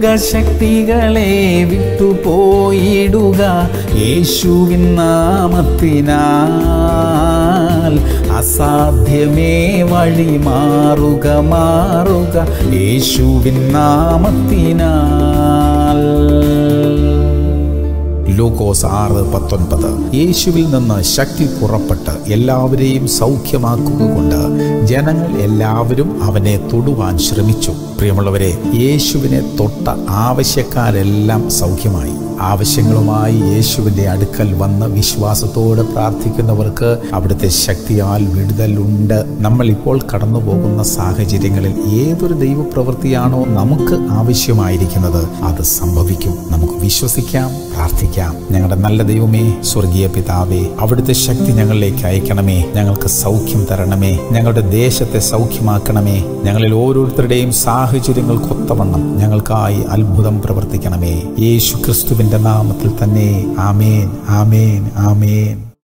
രോഗശക്തികളെ വിട്ടുപോയിടുക യേശുവിൻ നാമത്തിനാൽ അസാധ്യമേ വഴി മാറുക മാറുക യേശുവിൻ നാമത്തിനാൽ ലൂക്കോസ് ആറ് പത്തൊൻപത് യേശുവിൽ നിന്ന് ശക്തി പുറപ്പെട്ട് എല്ലാവരെയും സൗഖ്യമാക്കുക കൊണ്ട് ജനങ്ങൾ എല്ലാവരും അവനെ തൊടുവാൻ ശ്രമിച്ചു പ്രിയമുള്ളവരെ യേശുവിനെ തൊട്ട ആവശ്യക്കാരെല്ലാം സൗഖ്യമായി ആവശ്യങ്ങളുമായി യേശുവിൻ്റെ അടുക്കൽ വന്ന് വിശ്വാസത്തോടെ പ്രാർത്ഥിക്കുന്നവർക്ക് അവിടുത്തെ ശക്തിയാൽ വിടുതലുണ്ട് നമ്മൾ ഇപ്പോൾ കടന്നു പോകുന്ന സാഹചര്യങ്ങളിൽ ഏതൊരു ദൈവപ്രവൃത്തിയാണോ നമുക്ക് ആവശ്യമായിരിക്കുന്നത് അത് സംഭവിക്കും നമുക്ക് വിശ്വസിക്കാം പ്രാർത്ഥിക്കാം ഞങ്ങളുടെ നല്ല ദൈവമേ സ്വർഗീയ പിതാവേ അവിടുത്തെ ശക്തി ഞങ്ങളിലേക്ക് അയക്കണമേ ഞങ്ങൾക്ക് സൗഖ്യം തരണമേ ഞങ്ങളുടെ ദേശത്തെ സൗഖ്യമാക്കണമേ ഞങ്ങളിൽ ഓരോരുത്തരുടെയും സാഹചര്യങ്ങൾക്കൊത്തവണ്ണം ഞങ്ങൾക്കായി അത്ഭുതം പ്രവർത്തിക്കണമേ യേശു ക്രിസ്തുവിന്റെ നാമത്തിൽ തന്നെ ആമേൻ ആമേൻ ആമേൻ